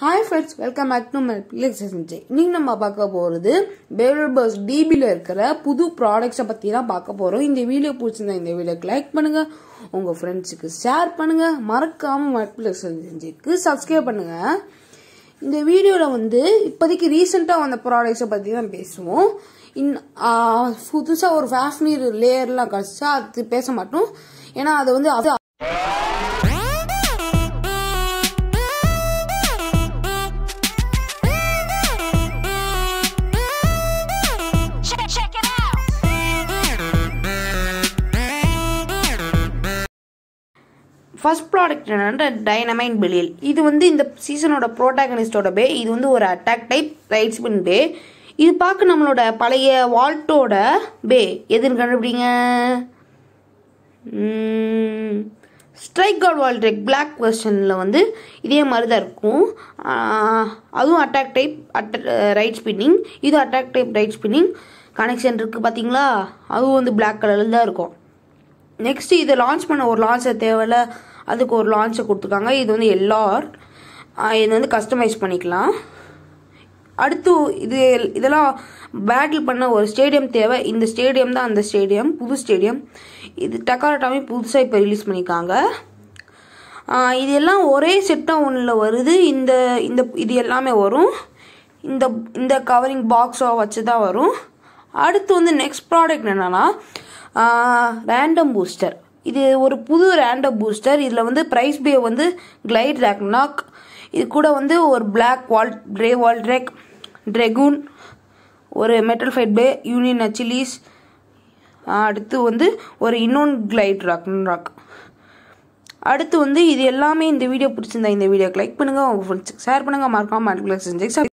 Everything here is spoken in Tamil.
Hi friends welcome back to my place செஞ்சு இன்னைக்கு நம்ம பார்க்க போகிறது பேபிள் பஸ் டிபியில் இருக்கிற புது ப்ராடக்ட்ஸை பற்றி தான் பார்க்க போகிறோம் இந்த வீடியோ பிடிச்சிருந்தா இந்த வீடியோக்கு லைக் பண்ணுங்கள் உங்கள் ஃப்ரெண்ட்ஸுக்கு ஷேர் பண்ணுங்கள் மறக்காமல் மை பிளேஸ் செஞ்சுக்கு சப்ஸ்கிரைப் பண்ணுங்கள் இந்த வீடியோவில் வந்து இப்போதைக்கு ரீசெண்டாக வந்த ப்ராடக்ட்ஸை பற்றி தான் பேசுவோம் இன் புதுசாக ஒரு ஃபேஷனீர் லேயர்லாம் கிடச்சா அது பேச மாட்டோம் ஏன்னா அது வந்து அது Check, check it out. First product என்னன்னா டைனமைன் பெலியல் இது வந்து இந்த சீசனோட ப்ரோட்டாகனிஸ்டோட பே இது வந்து ஒரு attack type right spin bey இது பார்க்க நம்மளோட பழைய வால்ட்டோட பே எதுன்னு கண்டுபிடிங்க ஸ்ட்ரைக் கார்ட் வால்ட்ரெக் பிளாக் வெர்ஷனில் வந்து இதே மாதிரி தான் இருக்கும் ஆஹ் அதுவும் அட்டாக் டைப் அட்ட ரைட் ஸ்பின்னிங் இது attack type right spinning connection இருக்குது பார்த்தீங்களா அதுவும் வந்து பிளாக் கலரில் தான் இருக்கும் நெக்ஸ்ட் இதை லான்ச் பண்ண ஒரு லான்ச்சர் தேவையில்ல அதுக்கு ஒரு லான்ச்சை கொடுத்துருக்காங்க இது வந்து எல்லார் இது வந்து கஸ்டமைஸ் பண்ணிக்கலாம் அடுத்து இது இதெல்லாம் பேட்டில் பண்ண ஒரு ஸ்டேடியம் தேவை இந்த ஸ்டேடியம் தான் அந்த ஸ்டேடியம் புது ஸ்டேடியம் இது டக்காரட்டாமே புதுசாக இப்போ ரிலீஸ் பண்ணியிருக்காங்க ஆஹ் இது எல்லாம் ஒரே செட்டாக ஒன்றில் வருது இந்த இந்த இது எல்லாமே வரும் இந்த இந்த கவரிங் பாக்ஸாக வச்சு தான் வரும் அடுத்து வந்து நெக்ஸ்ட் ப்ராடக்ட் என்னென்னா ரேண்டம் பூஸ்டர் இது ஒரு புது ரேண்டம் பூஸ்டர் இதில் வந்து ப்ரைஸ் பே வந்து கிளைட் ரேக்னாக் இது கூட வந்து ஒரு black Valtryek Valtryek ட்ரெகூன் ஒரு metal fight bey union Achilles அடுத்து வந்து ஒரு இன்னொன்று கிளைட் ராக் ராக் அடுத்து வந்து இது எல்லாமே இந்த வீடியோ பிடிச்சிருந்தா இந்த வீடியோக்கு லைக் பண்ணுங்கள் உங்கள் ஃப்ரெண்ட்ஸுக்கு ஷேர் பண்ணுங்கள் மறக்காமல் செஞ்சு